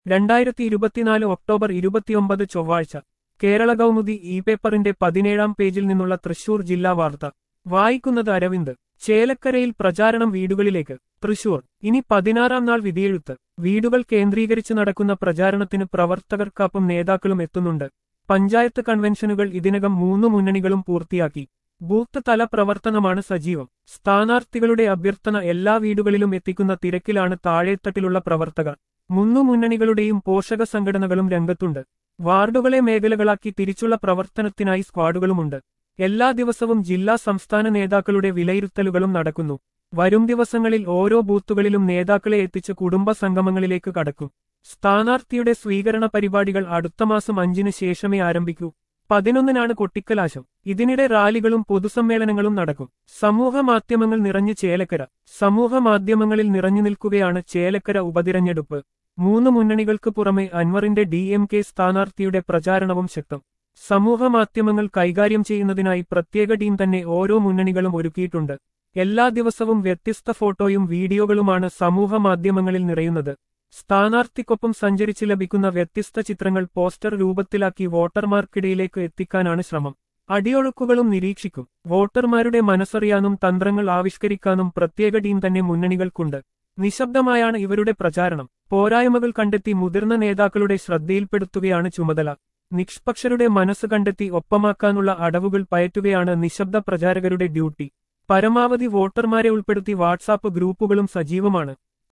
രണ്ടായിരത്തി ഇരുപത്തിനാല് ഒക്ടോബർ ഇരുപത്തിയൊമ്പത് ചൊവ്വാഴ്ച കേരള കൗമുദി ഇ പേപ്പറിന്റെ പതിനേഴാം പേജിൽ നിന്നുള്ള തൃശൂർ ജില്ലാ വാർത്ത വായിക്കുന്നത് അരവിന്ദ് ചേലക്കരയിൽ പ്രചാരണം വീടുകളിലേക്ക് തൃശൂർ ഇനി പതിനാറാം നാൾ വിധിയെഴുത്ത് വീടുകൾ കേന്ദ്രീകരിച്ച് നടക്കുന്ന പ്രചാരണത്തിന് പ്രവർത്തകർക്കൊപ്പം നേതാക്കളും എത്തുന്നുണ്ട് പഞ്ചായത്ത് കൺവെൻഷനുകൾ ഇതിനകം മൂന്ന് മുന്നണികളും പൂർത്തിയാക്കി ബൂത്ത് തല പ്രവർത്തനമാണ് സജീവം സ്ഥാനാർത്ഥികളുടെ അഭ്യർത്ഥന എല്ലാ വീടുകളിലും എത്തിക്കുന്ന തിരക്കിലാണ് താഴേത്തട്ടിലുള്ള പ്രവർത്തകർ മുന്നു മുന്നണികളുടെയും പോഷക സംഘടനകളും രംഗത്തുണ്ട് വാർഡുകളെ മേഖലകളാക്കി തിരിച്ചുള്ള പ്രവർത്തനത്തിനായി സ്ക്വാഡുകളുമുണ്ട് എല്ലാ ദിവസവും ജില്ലാ സംസ്ഥാന നേതാക്കളുടെ വിലയിരുത്തലുകളും നടക്കുന്നു വരും ദിവസങ്ങളിൽ ഓരോ ബൂത്തുകളിലും നേതാക്കളെ എത്തിച്ച് കുടുംബ സംഗമങ്ങളിലേക്ക് കടക്കും സ്ഥാനാർത്ഥിയുടെ സ്വീകരണ പരിപാടികൾ അടുത്ത മാസം അഞ്ചിന് ശേഷമേ ആരംഭിക്കൂ പതിനൊന്നിനാണ് കൊട്ടിക്കലാശം ഇതിനിടെ റാലികളും പൊതുസമ്മേളനങ്ങളും നടക്കും സമൂഹ മാധ്യമങ്ങൾ നിറഞ്ഞ് ചേലക്കര സമൂഹ മാധ്യമങ്ങളിൽ നിറഞ്ഞു നിൽക്കുകയാണ് ചേലക്കര ഉപതിരഞ്ഞെടുപ്പ് മൂന്ന് മുന്നണികൾക്ക് പുറമെ അൻവറിന്റെ ഡി എം കെ സ്ഥാനാർത്ഥിയുടെ പ്രചാരണവും ശക്തം സമൂഹ മാധ്യമങ്ങൾ കൈകാര്യം ചെയ്യുന്നതിനായി പ്രത്യേക ടീം തന്നെ ഓരോ മുന്നണികളും ഒരുക്കിയിട്ടുണ്ട് എല്ലാ ദിവസവും വ്യത്യസ്ത ഫോട്ടോയും വീഡിയോകളുമാണ് സമൂഹ മാധ്യമങ്ങളിൽ നിറയുന്നത് സ്ഥാനാർത്ഥിക്കൊപ്പം സഞ്ചരിച്ച് ലഭിക്കുന്ന വ്യത്യസ്ത ചിത്രങ്ങൾ പോസ്റ്റർ രൂപത്തിലാക്കി വോട്ടർമാർക്കിടയിലേക്ക് എത്തിക്കാനാണ് ശ്രമം അടിയൊഴുക്കുകളും നിരീക്ഷിക്കും വോട്ടർമാരുടെ മനസ്സറിയാനും തന്ത്രങ്ങൾ ആവിഷ്കരിക്കാനും പ്രത്യേക ടീം തന്നെ മുന്നണികൾക്കുണ്ട് നിശബ്ദമായാണ് ഇവരുടെ പ്രചാരണം പോരായ്മകൾ കണ്ടെത്തി മുതിർന്ന നേതാക്കളുടെ ശ്രദ്ധയിൽപ്പെടുത്തുകയാണ് ചുമതല നിഷ്പക്ഷരുടെ മനസ്സ് കണ്ടെത്തി ഒപ്പമാക്കാനുള്ള അടവുകൾ പയറ്റുകയാണ് നിശബ്ദ പ്രചാരകരുടെ ഡ്യൂട്ടി പരമാവധി വോട്ടർമാരെ ഉൾപ്പെടുത്തി വാട്സാപ്പ് ഗ്രൂപ്പുകളും സജീവമാണ്